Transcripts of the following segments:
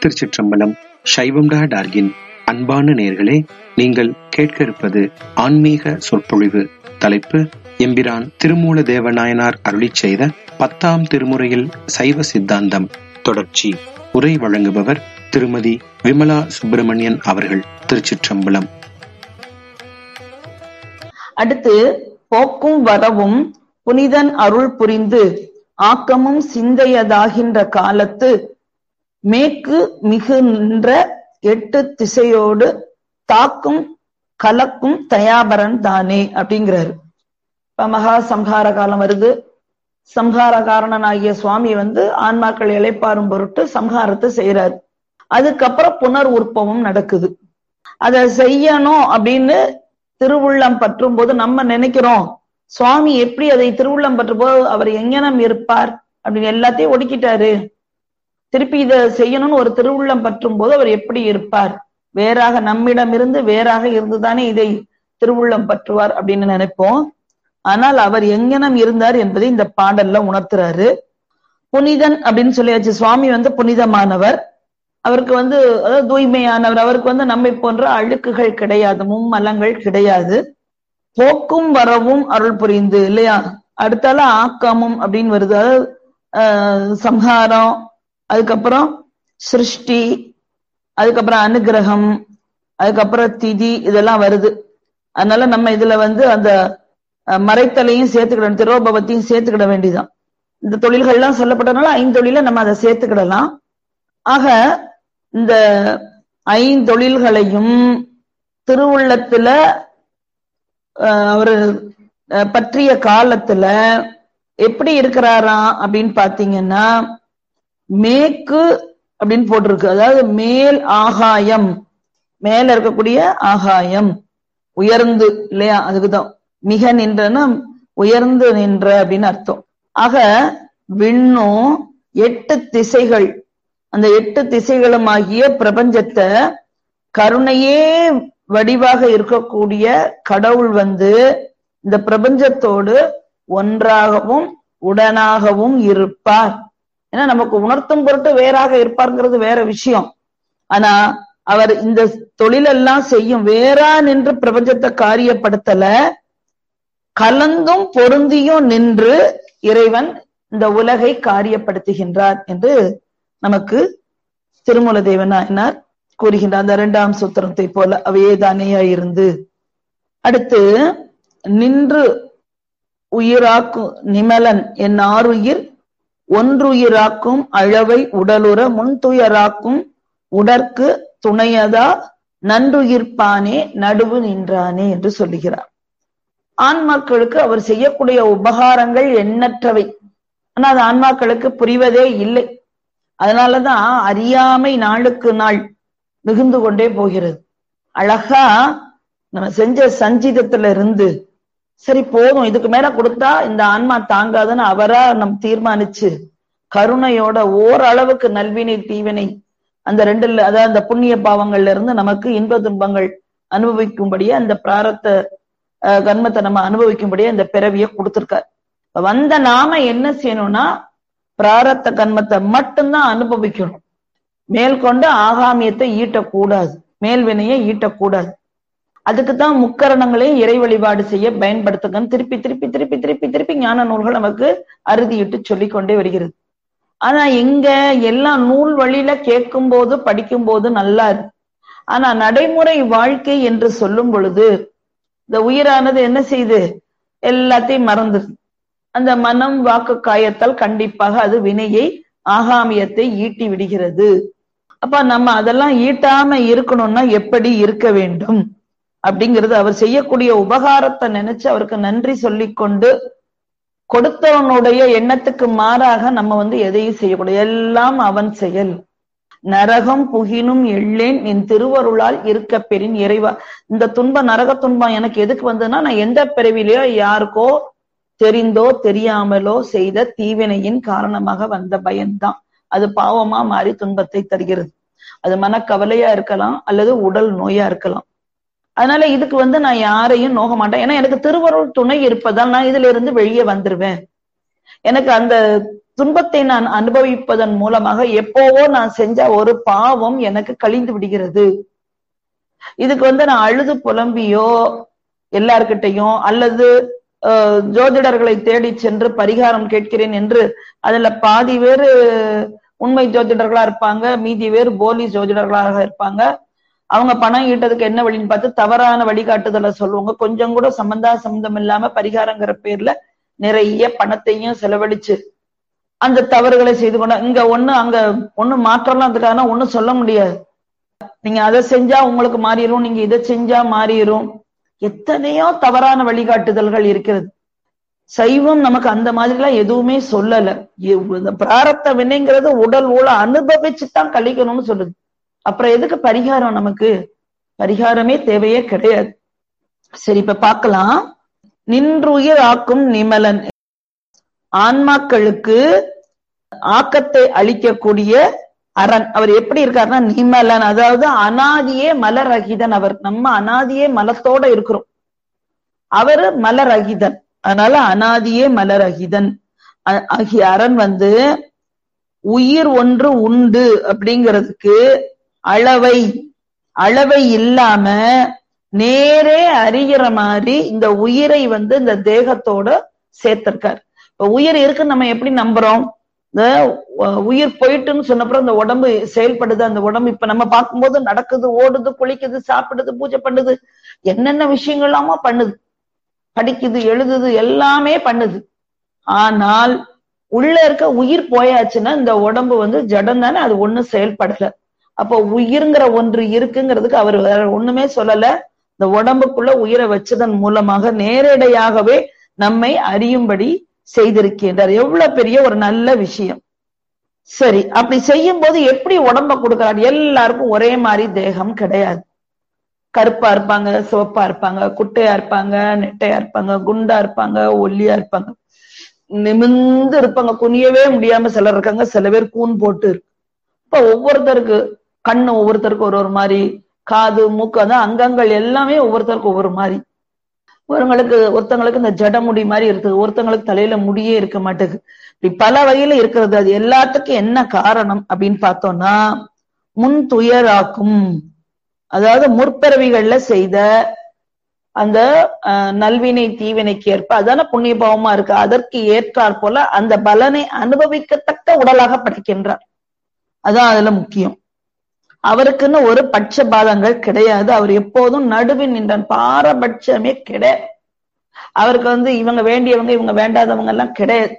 திருச்சிற்றம்பலம் சைவம் டா டார்கின் அன்பான நேர்களே நீங்கள் கேட்க இருப்பது ஆன்மீக சொற்பொழிவு தலைப்பு எம்பிரான் திருமூல தேவநாயனார் அருளிச் செய்த பத்தாம் திருமுறையில் சைவ சித்தாந்தம் தொடர்ச்சி உரை வழங்குபவர் திருமதி விமலா சுப்பிரமணியன் அவர்கள் திருச்சிற்றம்பலம் அடுத்து போக்கும் வரவும் புனிதன் அருள் புரிந்து ஆக்கமும் சிந்தையதாகின்ற காலத்து மேற்கு மிகு நின்ற எட்டு திசையோடு தாக்கும் கலக்கும் தயாபரன் தானே அப்படிங்கிறாரு இப்ப மகா சம்ஹார காலம் வருது சம்ஹார காரணனாகிய சுவாமி வந்து ஆன்மாக்கள் இழைப்பாரும் பொருட்டு சம்ஹாரத்தை செய்யறாரு அதுக்கப்புறம் புனர் உற்பவம் நடக்குது அதை செய்யணும் அப்படின்னு திருவுள்ளம் பற்றும் போது நம்ம நினைக்கிறோம் சுவாமி எப்படி அதை திருவுள்ளம் பற்றும் போது அவர் எங்கனம் இருப்பார் அப்படின்னு எல்லாத்தையும் ஒடுக்கிட்டாரு திருப்பி இதை செய்யணும்னு ஒரு திருவுள்ளம் பற்றும் போது அவர் எப்படி இருப்பார் வேறாக நம்மிடம் இருந்து வேறாக இருந்துதானே இதை திருவுள்ளம் பற்றுவார் அப்படின்னு நினைப்போம் ஆனால் அவர் எங்கனம் இருந்தார் என்பதை இந்த பாடல்ல உணர்த்துறாரு புனிதன் அப்படின்னு சொல்லியாச்சு சுவாமி வந்து புனிதமானவர் அவருக்கு வந்து அதாவது தூய்மையானவர் அவருக்கு வந்து நம்மை போன்ற அழுக்குகள் கிடையாது மும்மலங்கள் கிடையாது போக்கும் வரவும் அருள் புரிந்து இல்லையா அடுத்தால ஆக்கமும் அப்படின்னு வருது அதாவது சம்ஹாரம் அதுக்கப்புறம் சிருஷ்டி அதுக்கப்புறம் அனுகிரகம் அதுக்கப்புறம் திதி இதெல்லாம் வருது அதனால நம்ம இதுல வந்து அந்த மறைத்தலையும் சேர்த்துக்கிடணும் திரோபவத்தையும் சேர்த்துக்கிட வேண்டியதான் இந்த தொழில்கள்லாம் சொல்லப்பட்டதுனால ஐந்தொழில நம்ம அதை சேர்த்துக்கிடலாம் ஆக இந்த ஐந்தொழில்களையும் திருவுள்ளத்துல அவரு பற்றிய காலத்துல எப்படி இருக்கிறாராம் அப்படின்னு பாத்தீங்கன்னா மேற்கு அப்படின்னு போட்டிருக்கு அதாவது மேல் ஆகாயம் மேல இருக்கக்கூடிய ஆகாயம் உயர்ந்து இல்லையா அதுக்குதான் மிக நின்றன்னா உயர்ந்து நின்ற அப்படின்னு அர்த்தம் ஆக விண்ணும் எட்டு திசைகள் அந்த எட்டு திசைகளும் ஆகிய பிரபஞ்சத்தை கருணையே வடிவாக இருக்கக்கூடிய கடவுள் வந்து இந்த பிரபஞ்சத்தோடு ஒன்றாகவும் உடனாகவும் இருப்பார் ஏன்னா நமக்கு உணர்த்தும் பொருட்டு வேறாக இருப்பார்ங்கிறது வேற விஷயம் ஆனா அவர் இந்த தொழிலெல்லாம் செய்யும் வேறா நின்று பிரபஞ்சத்தை காரியப்படுத்தல கலந்தும் பொருந்தியும் நின்று இறைவன் இந்த உலகை காரியப்படுத்துகின்றார் என்று நமக்கு திருமூல தேவனாயினார் கூறுகின்றார் அந்த இரண்டாம் சூத்திரத்தை போல அவையேதானேயா இருந்து அடுத்து நின்று உயிராக்கும் நிமலன் என் ஆறுயிர் ஒன்றுயிராக்கும் அழவை உடலுற முன்துயராக்கும் உடற்கு துணையதா நன்றுயிர்ப்பானே நடுவு நின்றானே என்று சொல்லுகிறார் ஆன்மாக்களுக்கு அவர் செய்யக்கூடிய உபகாரங்கள் எண்ணற்றவை ஆனா அது ஆன்மாக்களுக்கு புரிவதே இல்லை அதனாலதான் அறியாமை நாளுக்கு நாள் மிகுந்து கொண்டே போகிறது அழகா நம்ம செஞ்ச சஞ்சிதத்துல இருந்து சரி போதும் இதுக்கு மேல கொடுத்தா இந்த ஆன்மா தாங்காதுன்னு அவரா நம் தீர்மானிச்சு கருணையோட ஓரளவுக்கு நல்வினை தீவினை அந்த ரெண்டுல அதாவது அந்த புண்ணிய பாவங்கள்ல இருந்து நமக்கு இன்ப துன்பங்கள் அனுபவிக்கும்படியே அந்த பிராரத்த கர்மத்தை நம்ம அனுபவிக்கும்படியே அந்த பிறவிய கொடுத்திருக்கார் வந்த நாம என்ன செய்யணும்னா பிராரத்த கர்மத்தை மட்டும்தான் அனுபவிக்கணும் மேற்கொண்டு ஆகாமியத்தை ஈட்டக்கூடாது மேல்வினையை ஈட்டக்கூடாது அதுக்குதான் முக்கரணங்களையும் இறை வழிபாடு செய்ய பயன்படுத்துங்கன்னு திருப்பி திருப்பி திருப்பி திருப்பி திருப்பி ஞான நூல்கள் நமக்கு அறுதியிட்டு சொல்லிக் கொண்டே வருகிறது ஆனா எங்க எல்லாம் நூல் வழியில கேட்கும் போது படிக்கும் போது நல்லா இருக்கு ஆனா நடைமுறை வாழ்க்கை என்று சொல்லும் பொழுது இந்த உயிரானது என்ன செய்யுது எல்லாத்தையும் மறந்துது அந்த மனம் வாக்கு காயத்தால் கண்டிப்பாக அது வினையை ஆகாமியத்தை ஈட்டி விடுகிறது அப்ப நம்ம அதெல்லாம் ஈட்டாம இருக்கணும்னா எப்படி இருக்க வேண்டும் அப்படிங்கிறது அவர் செய்யக்கூடிய உபகாரத்தை நினைச்சு அவருக்கு நன்றி சொல்லிக்கொண்டு கொடுத்தவனுடைய எண்ணத்துக்கு மாறாக நம்ம வந்து எதையும் செய்யக்கூடாது எல்லாம் அவன் செயல் நரகம் புகினும் எள்ளேன் என் திருவருளால் இருக்க பெறின் இறைவா இந்த துன்ப நரக துன்பம் எனக்கு எதுக்கு வந்ததுன்னா நான் எந்த பிறவிலையோ யாருக்கோ தெரிந்தோ தெரியாமலோ செய்த தீவினையின் காரணமாக வந்த பயன்தான் அது பாவமா மாறி துன்பத்தை தருகிறது அது மனக்கவலையா இருக்கலாம் அல்லது உடல் நோயா இருக்கலாம் அதனால இதுக்கு வந்து நான் யாரையும் நோக மாட்டேன் ஏன்னா எனக்கு திருவருள் துணை இருப்பதால் நான் இதுல இருந்து வெளியே வந்துருவேன் எனக்கு அந்த துன்பத்தை நான் அனுபவிப்பதன் மூலமாக எப்போவோ நான் செஞ்ச ஒரு பாவம் எனக்கு கழிந்து விடுகிறது இதுக்கு வந்து நான் அழுது புலம்பியோ எல்லார்கிட்டையும் அல்லது அஹ், ஜோதிடர்களை தேடி சென்று பரிகாரம் கேட்கிறேன் என்று அதுல பாதி பேரு உண்மை ஜோதிடர்களா இருப்பாங்க மீதி பேர் போலி ஜோதிடர்களாக இருப்பாங்க அவங்க பணம் ஈட்டதுக்கு என்ன வழின்னு பார்த்து தவறான வழிகாட்டுதலை சொல்லுவாங்க கொஞ்சம் கூட சம்பந்தா சம்பந்தம் இல்லாம பரிகாரங்கிற பேர்ல நிறைய பணத்தையும் செலவழிச்சு அந்த தவறுகளை செய்து கொண்டா இங்க ஒண்ணு அங்க ஒண்ணு மாற்றம்லாம் இருக்காங்கன்னா ஒண்ணும் சொல்ல முடியாது நீங்க அதை செஞ்சா உங்களுக்கு மாறிடும் நீங்க இதை செஞ்சா மாறிடும் எத்தனையோ தவறான வழிகாட்டுதல்கள் இருக்கிறது சைவம் நமக்கு அந்த மாதிரிலாம் எதுவுமே சொல்லல எ- இந்த பிராரத்த வினைங்கிறது உடல் ஊழ அனுபவிச்சு தான் கழிக்கணும்னு சொல்லுது அப்புறம் எதுக்கு பரிகாரம் நமக்கு பரிகாரமே தேவையே கிடையாது சரி இப்ப பார்க்கலாம் நின்றுயிர் ஆக்கும் நிமலன் ஆன்மாக்களுக்கு ஆக்கத்தை அளிக்கக்கூடிய அரண் அவர் எப்படி இருக்காருன்னா நிமலன் அதாவது அனாதியே மலரகிதன் அவர் நம்ம அனாதியே மலத்தோட இருக்கிறோம் அவரு மலரகிதன் அதனால அனாதியே மலரகிதன் அ- ஆகிய அரண் வந்து உயிர் ஒன்று உண்டு அப்படிங்கிறதுக்கு அளவை அளவை இல்லாம நேரே அறிகிற மாதிரி இந்த உயிரை வந்து இந்த தேகத்தோட சேர்த்திருக்காரு இப்ப உயிர் இருக்குன்னு நம்ம எப்படி நம்புறோம் இந்த உ- உயிர் போயிட்டுன்னு சொன்னப்புறம் இந்த உடம்பு செயல்படுது அந்த உடம்பு இப்ப நம்ம பார்க்கும்போது நடக்குது ஓடுது குளிக்குது சாப்பிடுது பூஜை பண்ணுது என்னென்ன விஷயங்கள்லாமோ பண்ணுது படிக்குது எழுதுது எல்லாமே பண்ணுது ஆனால் உள்ள இருக்க உயிர் போயாச்சுன்னா இந்த உடம்பு வந்து ஜடம் தானே அது ஒண்ணும் செயல்படல அப்போ உயிர்ங்கிற ஒன்று இருக்குங்கிறதுக்கு அவர் வேற ஒண்ணுமே சொல்லல இந்த உடம்புக்குள்ள உயிரை வச்சதன் மூலமாக நேரடியாகவே நம்மை அறியும்படி செய்திருக்கின்றார் எவ்வளவு பெரிய ஒரு நல்ல விஷயம் சரி அப்படி செய்யும் போது எப்படி உடம்ப கொடுக்கிறார் எல்லாருக்கும் ஒரே மாதிரி தேகம் கிடையாது கருப்பா இருப்பாங்க சிவப்பா இருப்பாங்க குட்டையா இருப்பாங்க நெட்டையா இருப்பாங்க குண்டா இருப்பாங்க ஒல்லியா இருப்பாங்க நிமிந்து இருப்பாங்க குனியவே முடியாம சிலர் இருக்காங்க சில பேர் கூன் போட்டு இருக்கு இப்ப ஒவ்வொருத்தருக்கு கண்ணு ஒவ்வொருத்தருக்கு ஒரு ஒரு மாதிரி காது மூக்கு அதான் அங்கங்கள் எல்லாமே ஒவ்வொருத்தருக்கு ஒவ்வொரு மாதிரி ஒருங்களுக்கு ஒருத்தங்களுக்கு இந்த ஜடமுடி மாதிரி இருக்குது ஒருத்தங்களுக்கு தலையில முடியே இருக்க மாட்டேங்குது இப்படி பல வகையில இருக்கிறது அது எல்லாத்துக்கும் என்ன காரணம் அப்படின்னு பார்த்தோம்னா முன் துயராக்கும் அதாவது முற்பிறவிகள்ல செய்த அந்த அஹ், நல்வினை தீவினைக்கு ஏற்ப அதான புண்ணிய பாவமா இருக்கு அதற்கு ஏற்றாற் போல அந்த பலனை அனுபவிக்கத்தக்க உடலாக படைக்கின்றார் அதான் அதுல முக்கியம் அவருக்குன்னு ஒரு பட்சபாதங்கள் கிடையாது அவர் எப்போதும் நடுவில் நின்றான் பாரபட்சமே கிடையாது அவருக்கு வந்து இவங்க வேண்டியவங்க இவங்க வேண்டாதவங்க எல்லாம் கிடையாது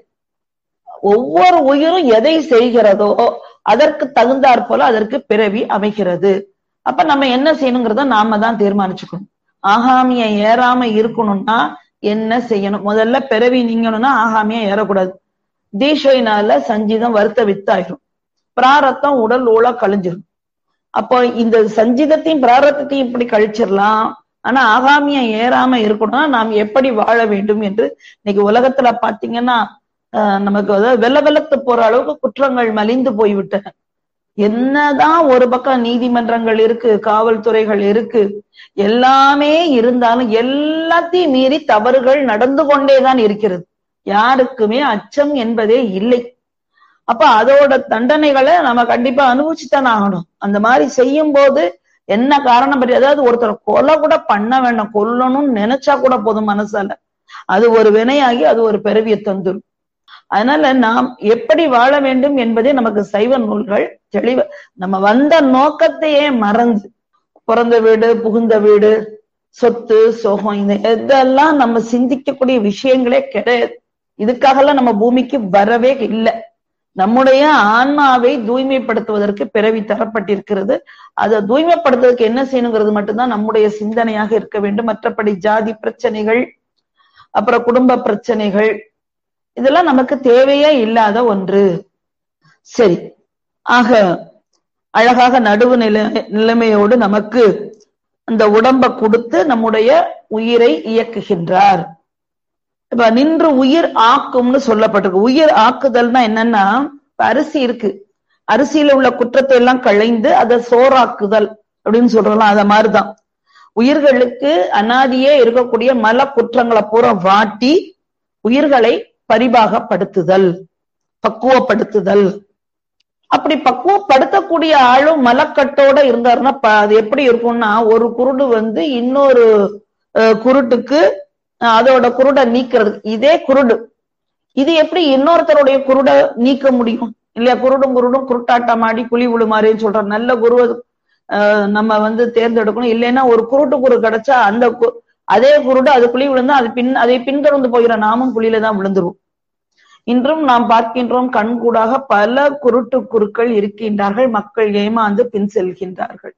ஒவ்வொரு உயிரும் எதை செய்கிறதோ அதற்கு தகுந்தாற் போல அதற்கு பிறவி அமைகிறது அப்ப நம்ம என்ன செய்யணுங்கிறத நாம தான் தீர்மானிச்சுக்கணும் ஆகாமிய ஏறாம இருக்கணும்னா என்ன செய்யணும் முதல்ல பிறவி நீங்கணும்னா ஆகாமியா ஏறக்கூடாது தீஷைனால சஞ்சீதம் வருத்த வித்தாயிரும் பிராரத்தம் உடல் ஊழ கழிஞ்சிரும் அப்போ இந்த சஞ்சீதத்தையும் பிராரத்தத்தையும் இப்படி கழிச்சிடலாம் ஆனா ஆகாமிய ஏறாம இருக்கணும்னா நாம் எப்படி வாழ வேண்டும் என்று இன்னைக்கு உலகத்துல பாத்தீங்கன்னா ஆஹ் நமக்கு அதாவது வெள்ள வெள்ளத்து போற அளவுக்கு குற்றங்கள் மலிந்து போய்விட்டன என்னதான் ஒரு பக்கம் நீதிமன்றங்கள் இருக்கு காவல்துறைகள் இருக்கு எல்லாமே இருந்தாலும் எல்லாத்தையும் மீறி தவறுகள் நடந்து கொண்டேதான் இருக்கிறது யாருக்குமே அச்சம் என்பதே இல்லை அப்ப அதோட தண்டனைகளை நம்ம கண்டிப்பா அனுபவிச்சுதான் ஆகணும் அந்த மாதிரி செய்யும் போது என்ன காரணம் பற்றி அதாவது ஒருத்தர் கொலை கூட பண்ண வேண்டாம் கொல்லணும்னு நினைச்சா கூட போதும் மனசால அது ஒரு வினையாகி அது ஒரு பிறவியை தந்துரும் அதனால நாம் எப்படி வாழ வேண்டும் என்பதே நமக்கு சைவ நூல்கள் தெளிவ நம்ம வந்த நோக்கத்தையே மறந்து பிறந்த வீடு புகுந்த வீடு சொத்து சோகம் இந்த இதெல்லாம் நம்ம சிந்திக்கக்கூடிய விஷயங்களே கிடையாது இதுக்காகலாம் நம்ம பூமிக்கு வரவே இல்லை நம்முடைய ஆன்மாவை தூய்மைப்படுத்துவதற்கு பிறவி தரப்பட்டிருக்கிறது அதை தூய்மைப்படுத்துவதற்கு என்ன செய்யணுங்கிறது மட்டும்தான் நம்முடைய சிந்தனையாக இருக்க வேண்டும் மற்றபடி ஜாதி பிரச்சனைகள் அப்புறம் குடும்ப பிரச்சனைகள் இதெல்லாம் நமக்கு தேவையே இல்லாத ஒன்று சரி ஆக அழகாக நடுவு நிலை நிலைமையோடு நமக்கு அந்த உடம்ப கொடுத்து நம்முடைய உயிரை இயக்குகின்றார் இப்ப நின்று உயிர் ஆக்கும்னு சொல்லப்பட்டிருக்கு உயிர் ஆக்குதல்னா என்னன்னா இப்ப அரிசி இருக்கு அரிசியில உள்ள குற்றத்தை எல்லாம் களைந்து அதை சோறாக்குதல் அப்படின்னு சொல்றோம் அத மாதிரிதான் உயிர்களுக்கு அனாதியே இருக்கக்கூடிய மல குற்றங்களை பூரா வாட்டி உயிர்களை பரிபாகப்படுத்துதல் பக்குவப்படுத்துதல் அப்படி பக்குவப்படுத்தக்கூடிய ஆளும் மலக்கட்டோட இருந்தாருன்னா ப- அது எப்படி இருக்கும்னா ஒரு குருடு வந்து இன்னொரு அஹ், குருட்டுக்கு அஹ், அதோட குருடை நீக்கிறது இதே குருடு இது எப்படி இன்னொருத்தருடைய குருடை நீக்க முடியும் இல்லையா குருடும் குருடும் குருட்டாட்டம் ஆடி குழி விழுமாறேன்னு சொல்ற நல்ல குருவை அஹ், நம்ம வந்து தேர்ந்தெடுக்கணும் இல்லைன்னா ஒரு குருட்டு குரு கிடைச்சா அந்த கு- அதே குருடு அது குழி விழுந்தா அது பின் அதை பின்தொடர்ந்து போகிற நாமும் குழியில தான் விழுந்துரும் இன்றும் நாம் பார்க்கின்றோம் கண்கூடாக பல குருட்டு குருக்கள் இருக்கின்றார்கள் மக்கள் ஏமாந்து பின் செல்கின்றார்கள்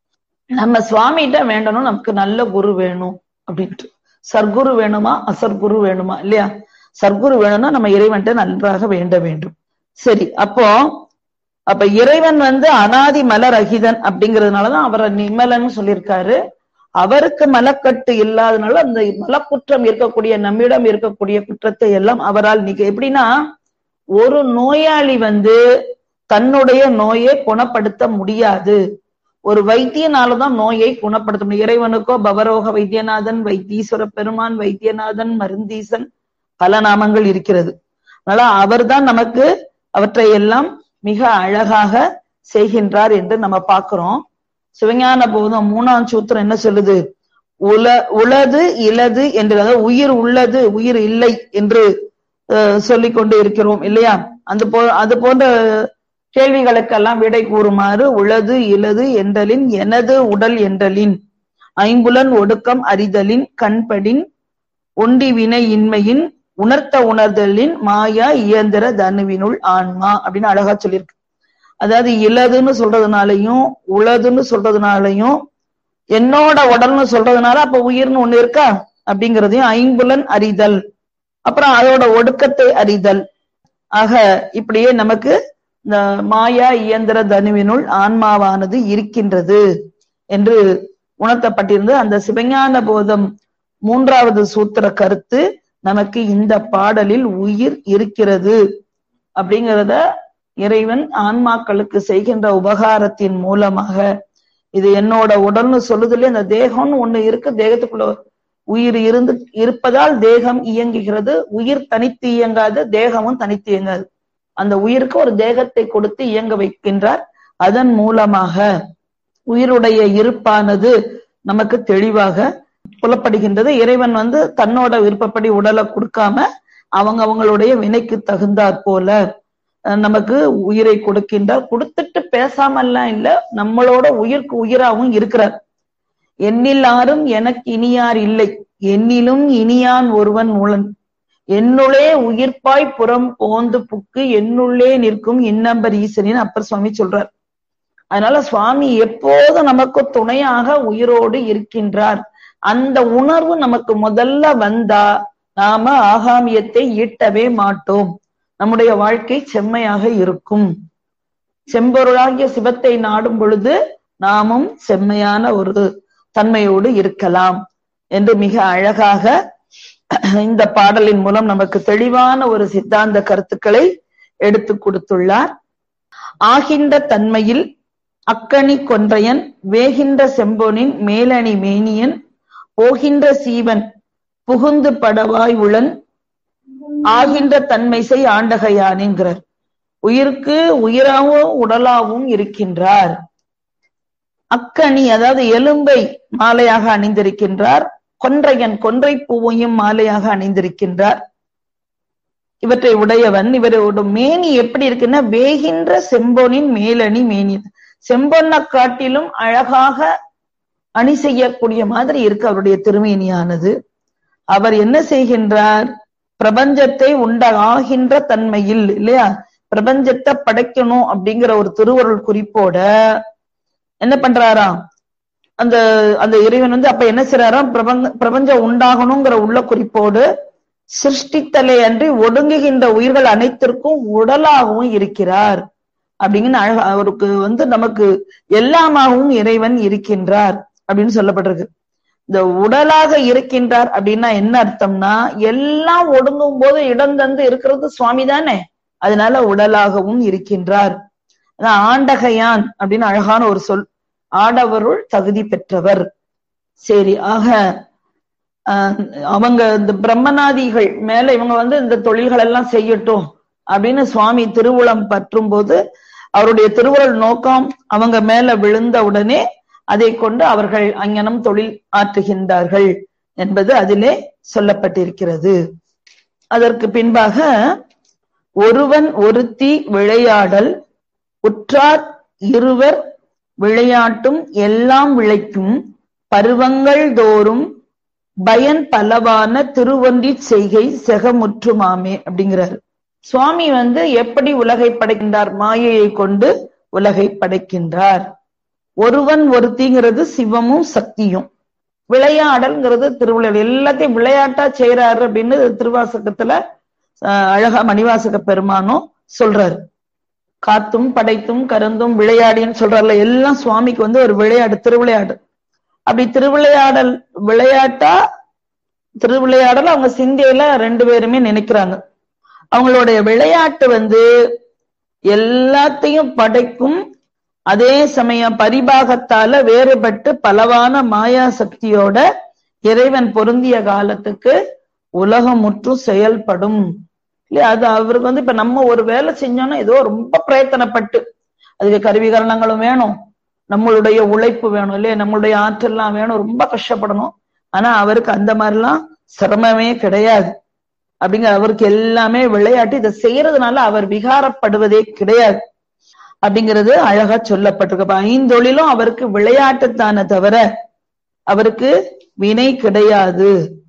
நம்ம சுவாமிகிட்ட வேண்டணும் நமக்கு நல்ல குரு வேணும் அப்படின்ட்டு சர்க்குரு வேணுமா அசர்குரு வேணுமா இல்லையா சர்க்குரு வேணும்னா நம்ம இறைவன்ட்ட நன்றாக வேண்ட வேண்டும் சரி அப்போ அப்ப இறைவன் வந்து அனாதி மலர் அகிதன் அப்படிங்கிறதுனாலதான் அவரை நிமலன்னு சொல்லியிருக்காரு அவருக்கு மலக்கட்டு இல்லாதனால அந்த மலக்குற்றம் இருக்கக்கூடிய நம்மிடம் இருக்கக்கூடிய குற்றத்தை எல்லாம் அவரால் நீக்க எப்படின்னா ஒரு நோயாளி வந்து தன்னுடைய நோயை குணப்படுத்த முடியாது ஒரு வைத்தியனாலதான் நோயை குணப்படுத்த முடியும் இறைவனுக்கோ பவரோக வைத்தியநாதன் வைத்தீஸ்வர பெருமான் வைத்தியநாதன் மருந்தீசன் பல நாமங்கள் இருக்கிறது அதனால அவர்தான் நமக்கு அவற்றை எல்லாம் மிக அழகாக செய்கின்றார் என்று நம்ம பார்க்கிறோம் சிவஞான போதம் மூணாம் சூத்திரம் என்ன சொல்லுது உல உளது இலது என்று அதாவது உயிர் உள்ளது உயிர் இல்லை என்று அஹ், சொல்லிக் கொண்டு இருக்கிறோம் இல்லையா அந்த போ அது போன்ற கேள்விகளுக்கெல்லாம் விடை கூறுமாறு உளது இலது என்றலின் எனது உடல் என்றலின் ஐம்புலன் ஒடுக்கம் அறிதலின் கண்படின் ஒண்டி வினை இன்மையின் உணர்த்த உணர்தலின் மாயா இயந்திர தனுவினுள் ஆன்மா அப்படின்னு அழகா சொல்லியிருக்கு அதாவது இலதுன்னு சொல்றதுனாலையும் உளதுன்னு சொல்றதுனாலையும் என்னோட உடல்னு சொல்றதுனால அப்ப உயிர்னு ஒண்ணு இருக்கா அப்படிங்கறதையும் ஐம்புலன் அறிதல் அப்புறம் அதோட ஒடுக்கத்தை அறிதல் ஆக இப்படியே நமக்கு இந்த மாயா இயந்திர தனுவினுள் ஆன்மாவானது இருக்கின்றது என்று உணர்த்தப்பட்டிருந்து அந்த சிவஞான போதம் மூன்றாவது சூத்திர கருத்து நமக்கு இந்த பாடலில் உயிர் இருக்கிறது அப்படிங்கிறத இறைவன் ஆன்மாக்களுக்கு செய்கின்ற உபகாரத்தின் மூலமாக இது என்னோட உடல்னு சொல்லுதுல இந்த தேகம்னு ஒண்ணு இருக்கு தேகத்துக்குள்ள உயிர் இருந்து இருப்பதால் தேகம் இயங்குகிறது உயிர் தனித்து இயங்காது தேகமும் தனித்து இயங்காது அந்த உயிருக்கு ஒரு தேகத்தை கொடுத்து இயங்க வைக்கின்றார் அதன் மூலமாக உயிருடைய இருப்பானது நமக்கு தெளிவாக புலப்படுகின்றது இறைவன் வந்து தன்னோட விருப்பப்படி உடலை கொடுக்காம அவங்க அவங்களுடைய வினைக்கு தகுந்தாற் போல அஹ், நமக்கு உயிரை கொடுக்கின்றார் கொடுத்துட்டு பேசாமல்லாம் இல்ல நம்மளோட உயிருக்கு உயிராகவும் இருக்கிறார் எண்ணில்லாரும் எனக்கு இனியார் இல்லை என்னிலும் இனியான் ஒருவன் உளன் என்னுள்ளே உயிர்ப்பாய் புறம் போந்து புக்கு என்னுள்ளே நிற்கும் இன்னம்பர் ஈசனின் அப்பர் சுவாமி சொல்றார் அதனால சுவாமி எப்போதும் நமக்கு துணையாக உயிரோடு இருக்கின்றார் அந்த உணர்வு நமக்கு முதல்ல வந்தா நாம ஆகாமியத்தை ஈட்டவே மாட்டோம் நம்முடைய வாழ்க்கை செம்மையாக இருக்கும் செம்பொருளாகிய சிவத்தை நாடும் பொழுது நாமும் செம்மையான ஒரு தன்மையோடு இருக்கலாம் என்று மிக அழகாக இந்த பாடலின் மூலம் நமக்கு தெளிவான ஒரு சித்தாந்த கருத்துக்களை எடுத்து கொடுத்துள்ளார் ஆகின்ற தன்மையில் அக்கனி கொன்றையன் வேகின்ற செம்பொனின் மேலணி மேனியன் போகின்ற சீவன் புகுந்து படவாய் உளன் ஆகின்ற தன்மை செய் ஆண்டகையான்கிறார் உயிருக்கு உயிராகவும் உடலாகவும் இருக்கின்றார் அக்கனி அதாவது எலும்பை மாலையாக அணிந்திருக்கின்றார் கொன்றையன் கொன்றை பூவையும் மாலையாக அணிந்திருக்கின்றார் இவற்றை உடையவன் இவரோட மேனி எப்படி இருக்குன்னா வேகின்ற செம்பொனின் மேலணி மேனி செம்பொன்னை காட்டிலும் அழகாக அணி செய்யக்கூடிய மாதிரி இருக்கு அவருடைய திருமேனியானது அவர் என்ன செய்கின்றார் பிரபஞ்சத்தை உண்ட ஆகின்ற தன்மையில் இல்லையா பிரபஞ்சத்தை படைக்கணும் அப்படிங்கிற ஒரு திருவருள் குறிப்போட என்ன பண்றாராம் அந்த அந்த இறைவன் வந்து அப்ப என்ன செய்யறாராம் பிரபஞ்ச பிரபஞ்சம் உண்டாகணுங்கிற உள்ள குறிப்போடு சிருஷ்டித்தலை அன்றி ஒடுங்குகின்ற உயிர்கள் அனைத்திற்கும் உடலாகவும் இருக்கிறார் அப்படிங்கிற அழகா அவருக்கு வந்து நமக்கு எல்லாமாகவும் இறைவன் இருக்கின்றார் அப்படின்னு சொல்லப்பட்டிருக்கு இந்த உடலாக இருக்கின்றார் அப்படின்னா என்ன அர்த்தம்னா எல்லாம் ஒடுங்கும் போது இடம் தந்து இருக்கிறது சுவாமி தானே அதனால உடலாகவும் இருக்கின்றார் அதான் ஆண்டகையான் அப்படின்னு அழகான ஒரு சொல் ஆடவருள் தகுதி பெற்றவர் சரி ஆக ஆஹ் அவங்க இந்த பிரம்மநாதிகள் மேல இவங்க வந்து இந்த தொழில்கள் எல்லாம் செய்யட்டும் அப்படின்னு சுவாமி திருவுளம் பற்றும் போது அவருடைய திருவுருள் நோக்கம் அவங்க மேல விழுந்த உடனே அதை கொண்டு அவர்கள் அங்ஙனம் தொழில் ஆற்றுகின்றார்கள் என்பது அதிலே சொல்லப்பட்டிருக்கிறது அதற்கு பின்பாக ஒருவன் ஒருத்தி விளையாடல் உற்றார் இருவர் விளையாட்டும் எல்லாம் விளைக்கும் பருவங்கள் தோறும் பயன் பலவான திருவொன்றி செய்கை செகமுற்றுமாமே அப்படிங்கிறாரு சுவாமி வந்து எப்படி உலகை படைக்கின்றார் மாயையை கொண்டு உலகை படைக்கின்றார் ஒருவன் ஒருத்திங்கிறது சிவமும் சக்தியும் விளையாடல்ங்கிறது திருவிழா எல்லாத்தையும் விளையாட்டா செய்யறாரு அப்படின்னு திருவாசகத்துல அழகா மணிவாசக பெருமானும் சொல்றாரு காத்தும் படைத்தும் கருந்தும் விளையாடின்னு சொல்றாருல எல்லாம் சுவாமிக்கு வந்து ஒரு விளையாடு திருவிளையாடு அப்படி திருவிளையாடல் விளையாட்டா திருவிளையாடல் அவங்க சிந்தையில ரெண்டு பேருமே நினைக்கிறாங்க அவங்களுடைய விளையாட்டு வந்து எல்லாத்தையும் படைக்கும் அதே சமயம் பரிபாகத்தால வேறுபட்டு பலவான மாயா சக்தியோட இறைவன் பொருந்திய காலத்துக்கு உலகம் முற்றும் செயல்படும் இல்லையா அது அவருக்கு வந்து இப்ப நம்ம ஒரு வேலை செஞ்சோம்னா ஏதோ ரொம்ப பிரயத்தனப்பட்டு அதுக்கு கருவிகரணங்களும் வேணும் நம்மளுடைய உழைப்பு வேணும் இல்லையா நம்மளுடைய ஆற்றல்லாம் வேணும் ரொம்ப கஷ்டப்படணும் ஆனா அவருக்கு அந்த மாதிரிலாம் சிரமமே கிடையாது அப்படிங்கிற அவருக்கு எல்லாமே விளையாட்டு இதை செய்யறதுனால அவர் விகாரப்படுவதே கிடையாது அப்படிங்கிறது அழகா சொல்லப்பட்டிருக்கு ஐந்தொழிலும் அவருக்கு விளையாட்டுத்தானே தவிர அவருக்கு வினை கிடையாது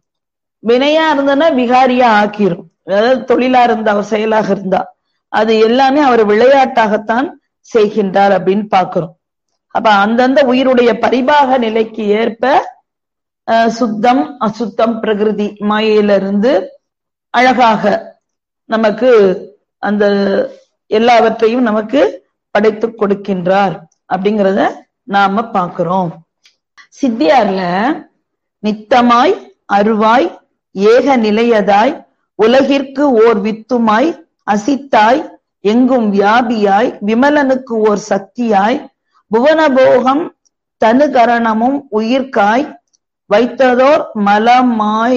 வினையா இருந்ததுன்னா விகாரியா ஆக்கிரும் அதாவது தொழிலா இருந்தா அவர் செயலாக இருந்தா அது எல்லாமே அவர் விளையாட்டாகத்தான் செய்கின்றார் அப்படின்னு பாக்குறோம் அப்ப அந்தந்த உயிருடைய பரிபாக நிலைக்கு ஏற்ப சுத்தம் அசுத்தம் பிரகிருதி மாயிலிருந்து அழகாக நமக்கு அந்த எல்லாவற்றையும் நமக்கு படைத்து கொடுக்கின்றார் அப்படிங்கிறத நாம பாக்குறோம் சித்தியார்ல நித்தமாய் அருவாய் ஏக நிலையதாய் உலகிற்கு ஓர் வித்துமாய் அசித்தாய் எங்கும் வியாபியாய் விமலனுக்கு ஓர் சக்தியாய் புவனபோகம் தனுகரணமும் உயிர்காய் வைத்ததோர் மலமாய்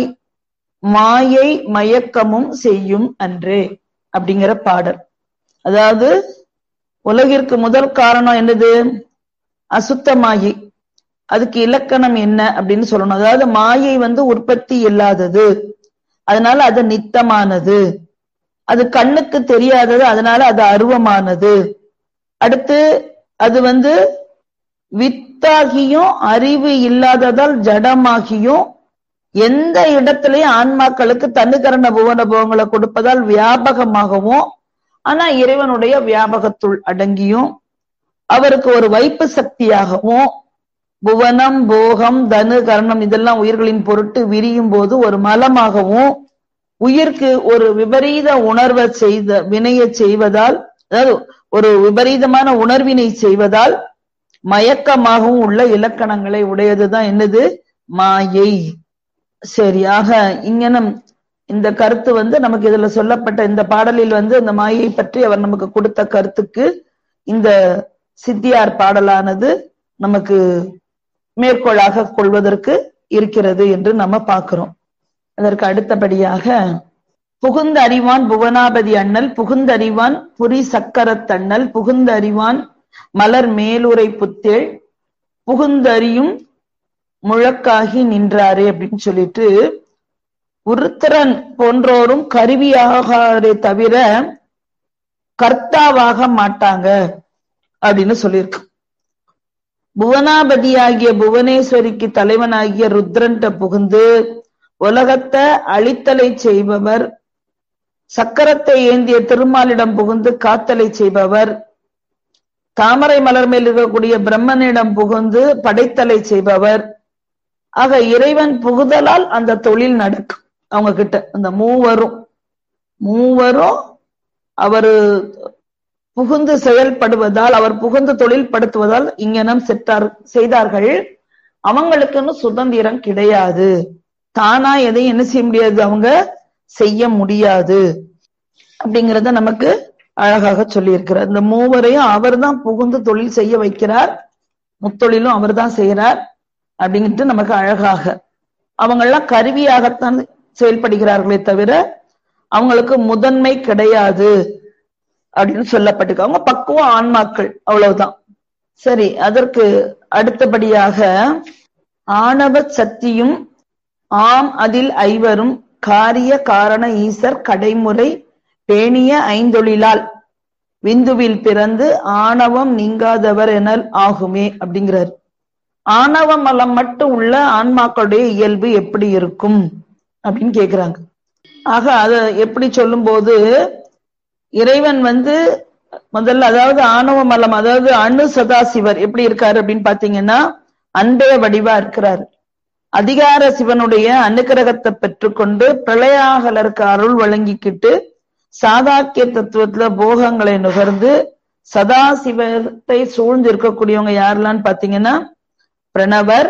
மாயை மயக்கமும் செய்யும் அன்றே அப்படிங்கிற பாடல் அதாவது உலகிற்கு முதல் காரணம் என்னது அசுத்த மாயை அதுக்கு இலக்கணம் என்ன அப்படின்னு சொல்லணும் அதாவது மாயை வந்து உற்பத்தி இல்லாதது அதனால அது நித்தமானது அது கண்ணுக்கு தெரியாதது அதனால அது அருவமானது அடுத்து அது வந்து வித்தாகியும் அறிவு இல்லாததால் ஜடமாகியும் எந்த இடத்திலையும் ஆன்மாக்களுக்கு தன்னுகரண புவன போகங்களை கொடுப்பதால் வியாபகமாகவும் ஆனா இறைவனுடைய வியாபகத்துள் அடங்கியும் அவருக்கு ஒரு வைப்பு சக்தியாகவும் புவனம் போகம் தனு கரணம் இதெல்லாம் உயிர்களின் பொருட்டு விரியும் போது ஒரு மலமாகவும் உயிர்க்கு ஒரு விபரீத உணர்வை செய்த வினைய செய்வதால் அதாவது ஒரு விபரீதமான உணர்வினை செய்வதால் மயக்கமாகவும் உள்ள இலக்கணங்களை உடையதுதான் என்னது மாயை சரி ஆக இங்கனம் இந்த கருத்து வந்து நமக்கு இதுல சொல்லப்பட்ட இந்த பாடலில் வந்து இந்த மாயை பற்றி அவர் நமக்கு கொடுத்த கருத்துக்கு இந்த சித்தியார் பாடலானது நமக்கு மேற்கோளாக கொள்வதற்கு இருக்கிறது என்று நம்ம பார்க்கிறோம் அதற்கு அடுத்தபடியாக புகுந்த அறிவான் புவனாபதி அண்ணல் புகுந்தறிவான் புரி சக்கரத்தண்ணல் புகுந்தறிவான் மலர் மேலுரை புத்தேள் புகுந்தறியும் முழக்காகி நின்றாரே அப்படின்னு சொல்லிட்டு உருத்திரன் போன்றோரும் கருவியாகாரே தவிர கர்த்தாவாக மாட்டாங்க அப்படின்னு சொல்லியிருக்கு புவனாபதியாகிய புவனேஸ்வரிக்கு தலைவனாகிய ருத்ரன்ட்ட புகுந்து உலகத்தை அழித்தலை செய்பவர் சக்கரத்தை ஏந்திய திருமாலிடம் புகுந்து காத்தலை செய்பவர் தாமரை மலர் மேல் இருக்கக்கூடிய பிரம்மனிடம் புகுந்து படைத்தலை செய்பவர் ஆக இறைவன் புகுதலால் அந்த தொழில் நடக்கும் அவங்க கிட்ட அந்த மூவரும் மூவரும் அவரு புகுந்து செயல்படுவதால் அவர் புகுந்து தொழில் படுத்துவதால் இங்கனம் செற்றார் செய்தார்கள் அவங்களுக்குன்னு சுதந்திரம் கிடையாது தானா எதையும் என்ன செய்ய முடியாது அவங்க செய்ய முடியாது அப்படிங்கறத நமக்கு அழகாக சொல்லியிருக்கிறார் இந்த மூவரையும் அவர் தான் புகுந்து தொழில் செய்ய வைக்கிறார் முத்தொழிலும் அவர் தான் செய்யறார் அப்படின்ட்டு நமக்கு அழகாக அவங்க எல்லாம் கருவியாகத்தான் செயல்படுகிறார்களே தவிர அவங்களுக்கு முதன்மை கிடையாது அப்படின்னு சொல்லப்பட்டிருக்கு அவங்க பக்குவ ஆன்மாக்கள் அவ்வளவுதான் சரி அதற்கு அடுத்தபடியாக ஆணவ சக்தியும் ஆம் அதில் ஐவரும் காரிய காரண ஈசர் கடைமுறை பேணிய ஐந்தொழிலால் விந்துவில் பிறந்து ஆணவம் நீங்காதவர் எனல் ஆகுமே அப்படிங்கிறார் ஆணவ மலம் மட்டும் உள்ள ஆன்மாக்களுடைய இயல்பு எப்படி இருக்கும் அப்படின்னு கேக்குறாங்க ஆக அத எப்படி சொல்லும் போது இறைவன் வந்து முதல்ல அதாவது ஆணவ மலம் அதாவது அணு சதாசிவர் எப்படி இருக்காரு அப்படின்னு பாத்தீங்கன்னா அன்பே வடிவா இருக்கிறாரு அதிகார சிவனுடைய அனுக்கிரகத்தை பெற்றுக்கொண்டு பிரளயாகலருக்கு அருள் வழங்கிக்கிட்டு சாதாக்கிய தத்துவத்துல போகங்களை நுகர்ந்து சதாசிவத்தை சூழ்ந்து இருக்கக்கூடியவங்க யாரெல்லாம் பாத்தீங்கன்னா பிரணவர்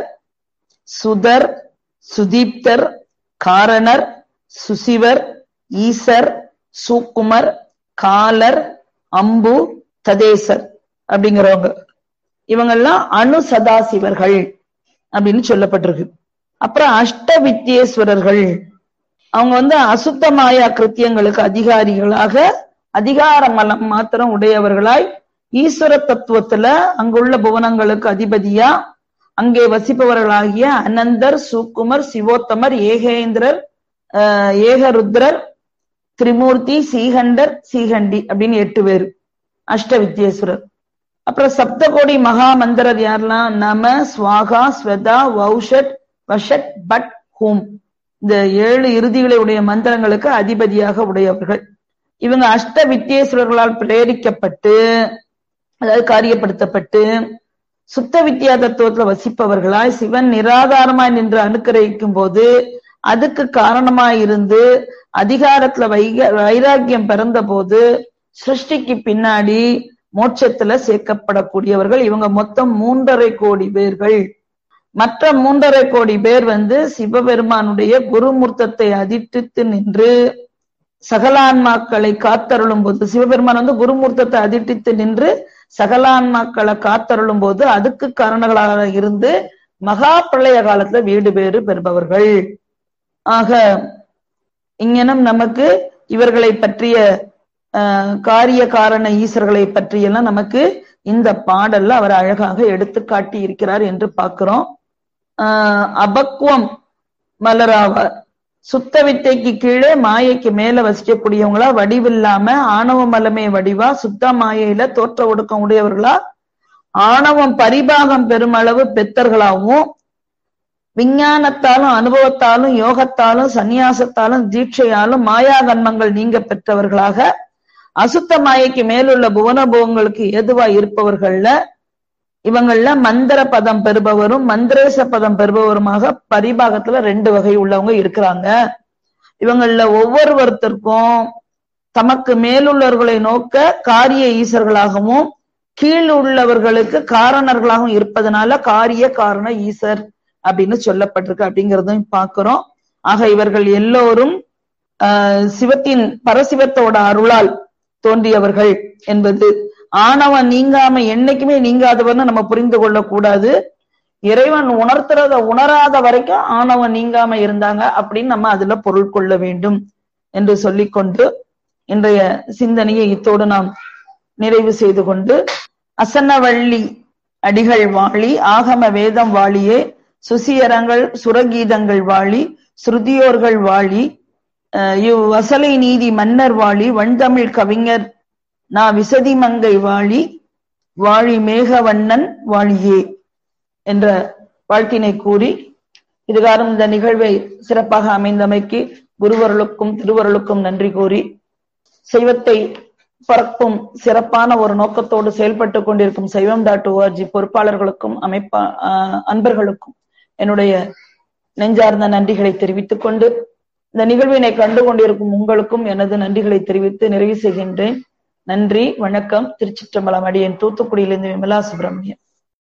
சுதர் சுதீப்தர் காரணர் சுசிவர் ஈசர் சூக்குமர் காலர் அம்பு ததேசர் அப்படிங்கிறவங்க இவங்கெல்லாம் அணு சதாசிவர்கள் அப்படின்னு சொல்லப்பட்டிருக்கு அப்புறம் அஷ்ட வித்யேஸ்வரர்கள் அவங்க வந்து அசுத்த மாயா கிருத்தியங்களுக்கு அதிகாரிகளாக அதிகார மலம் மாத்திரம் உடையவர்களாய் ஈஸ்வர தத்துவத்துல அங்குள்ள புவனங்களுக்கு அதிபதியா அங்கே வசிப்பவர்களாகிய அனந்தர் சூக்குமர் சிவோத்தமர் ஏகேந்திரர் ஏகருத்ரர் திரிமூர்த்தி சீகண்டர் சீகண்டி அப்படின்னு எட்டு பேர் அஷ்ட வித்யேஸ்வரர் அப்புறம் சப்தகோடி மகா மந்திரர் யாரெல்லாம் நம ஸ்வாகா ஸ்வதா வௌஷட் வஷட் பட் ஹூம் இந்த ஏழு இறுதிகளை உடைய மந்திரங்களுக்கு அதிபதியாக உடையவர்கள் இவங்க அஷ்ட வித்யேஸ்வரர்களால் பிரேரிக்கப்பட்டு அதாவது காரியப்படுத்தப்பட்டு சுத்த வித்யா தத்துவத்துல வசிப்பவர்களாய் சிவன் நிராகாரமாய் நின்று அனுக்கிரகிக்கும் போது அதுக்கு காரணமாய் இருந்து அதிகாரத்துல வைக வைராக்கியம் பிறந்த போது சிருஷ்டிக்கு பின்னாடி மோட்சத்துல சேர்க்கப்படக்கூடியவர்கள் இவங்க மொத்தம் மூன்றரை கோடி பேர்கள் மற்ற மூன்றரை கோடி பேர் வந்து சிவபெருமானுடைய குருமூர்த்தத்தை அதிர்டித்து நின்று சகலான்மாக்களை காத்தருளும் போது சிவபெருமான் வந்து குருமூர்த்தத்தை அதிர்டித்து நின்று சகலான்மாக்களை காத்தருளும் போது அதுக்கு காரணங்களாக இருந்து மகா பிரளய காலத்துல வீடு பேறு பெறுபவர்கள் ஆக இங்கனம் நமக்கு இவர்களை பற்றிய காரிய காரண ஈஸ்வர்களை பற்றியெல்லாம் நமக்கு இந்த பாடல்ல அவர் அழகாக எடுத்து காட்டி இருக்கிறார் என்று பார்க்கிறோம் ஆஹ் அபக்குவம் மலராவார் சுத்த வித்தைக்கு கீழே மாயைக்கு மேல வசிக்கக்கூடியவங்களா வடிவில்லாம ஆணவ மலமே வடிவா சுத்த மாயையில தோற்ற ஒடுக்கம் உடையவர்களா ஆணவம் பரிபாகம் பெருமளவு பெத்தர்களாகவும் விஞ்ஞானத்தாலும் அனுபவத்தாலும் யோகத்தாலும் சந்நியாசத்தாலும் தீட்சையாலும் மாயா கன்மங்கள் நீங்க பெற்றவர்களாக அசுத்த மாயைக்கு மேலுள்ள புவனபோகங்களுக்கு ஏதுவா இருப்பவர்கள்ல இவங்கள மந்திர பதம் பெறுபவரும் மந்திரேச பதம் பெறுபவருமாக பரிபாகத்துல ரெண்டு வகை உள்ளவங்க இருக்கிறாங்க இவங்கள ஒவ்வொருவருத்தருக்கும் தமக்கு மேலுள்ளவர்களை நோக்க காரிய ஈசர்களாகவும் கீழ் உள்ளவர்களுக்கு காரணர்களாகவும் இருப்பதனால காரிய காரண ஈசர் அப்படின்னு சொல்லப்பட்டிருக்கு அப்படிங்கிறதையும் பார்க்கிறோம் ஆக இவர்கள் எல்லோரும் ஆஹ் சிவத்தின் பரசிவத்தோட அருளால் தோன்றியவர்கள் என்பது ஆணவன் நீங்காம என்னைக்குமே நீங்காதவர்னு நம்ம புரிந்து கொள்ளக்கூடாது இறைவன் உணர்த்துறத உணராத வரைக்கும் ஆணவன் நீங்காம இருந்தாங்க அப்படின்னு நம்ம அதுல பொருள் கொள்ள வேண்டும் என்று சொல்லிக்கொண்டு இன்றைய சிந்தனையை இத்தோடு நாம் நிறைவு செய்து கொண்டு அசனவள்ளி அடிகள் வாழி ஆகம வேதம் வாழியே சுசியரங்கள் சுரகீதங்கள் வாழி ஸ்ருதியோர்கள் வாழி இவ் வசலை நீதி மன்னர் வாழி வண்தமிழ் கவிஞர் நா விசதி மங்கை வாழி வாழி மேகவண்ணன் வாழியே என்ற வாழ்த்தினை கூறி இதுகாரம் இந்த நிகழ்வை சிறப்பாக அமைந்தமைக்கு குருவருளுக்கும் திருவருளுக்கும் நன்றி கூறி சைவத்தை பரப்பும் சிறப்பான ஒரு நோக்கத்தோடு செயல்பட்டு கொண்டிருக்கும் சைவம் டாட் ஓஆர்ஜி பொறுப்பாளர்களுக்கும் அமைப்பா அன்பர்களுக்கும் என்னுடைய நெஞ்சார்ந்த நன்றிகளை தெரிவித்துக் கொண்டு இந்த நிகழ்வினை கண்டு கொண்டிருக்கும் உங்களுக்கும் எனது நன்றிகளை தெரிவித்து நிறைவு செய்கின்றேன் நன்றி வணக்கம் திருச்சிற்றம்பலம் அடியேன் தூத்துக்குடியிலிருந்து விமலா சுப்பிரமணியன்